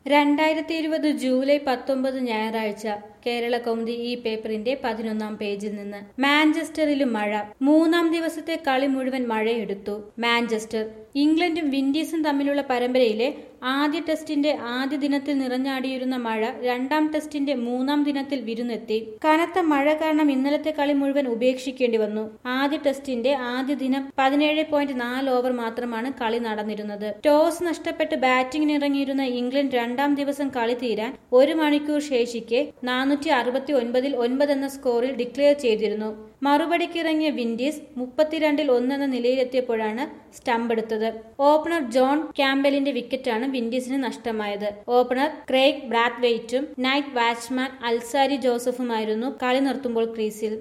രണ്ടായിരത്തി ഇരുപത് ജൂലൈ പത്തൊമ്പത് ഞായറാഴ്ച കേരള കൗമുദി ഈ പേപ്പറിന്റെ പതിനൊന്നാം പേജിൽ നിന്ന് മാഞ്ചസ്റ്ററിലും മഴ മൂന്നാം ദിവസത്തെ കളി മുഴുവൻ മഴയെടുത്തു മാഞ്ചസ്റ്റർ ഇംഗ്ലണ്ടും വിൻഡീസും തമ്മിലുള്ള പരമ്പരയിലെ ആദ്യ ടെസ്റ്റിന്റെ ആദ്യ ദിനത്തിൽ നിറഞ്ഞാടിയിരുന്ന മഴ രണ്ടാം ടെസ്റ്റിന്റെ മൂന്നാം ദിനത്തിൽ വിരുന്നെത്തി കനത്ത മഴ കാരണം ഇന്നലത്തെ കളി മുഴുവൻ ഉപേക്ഷിക്കേണ്ടി വന്നു ആദ്യ ടെസ്റ്റിന്റെ ആദ്യ ദിനം പതിനേഴ് പോയിന്റ് നാല് ഓവർ മാത്രമാണ് കളി നടന്നിരുന്നത് ടോസ് നഷ്ടപ്പെട്ട് ബാറ്റിംഗിനിറങ്ങിയിരുന്ന ഇംഗ്ലണ്ട് രണ്ടാം ദിവസം കളി തീരാൻ ഒരു മണിക്കൂർ ശേഷിക്കെ നാനൂറ്റി അറുപത്തി ഒൻപതിൽ ഒൻപത് എന്ന സ്കോറിൽ ഡിക്ലെയർ ചെയ്തിരുന്നു മറുപടിക്കിറങ്ങിയ വിൻഡീസ് മുപ്പത്തിരണ്ടിൽ ഒന്നെന്ന നിലയിലെത്തിയപ്പോഴാണ് സ്റ്റംപ് എടുത്തത് ഓപ്പണർ ജോൺ ക്യാമ്പലിന്റെ വിക്കറ്റാണ് വിൻഡീസിന് നഷ്ടമായത് ഓപ്പണർ ക്രേഗ് ബ്രാത്ത്വെയ്റ്റും നൈറ്റ് വാച്ച്മാൻ അൽസാരി ജോസഫുമായിരുന്നു കളി നിർത്തുമ്പോൾ ക്രീസിൽ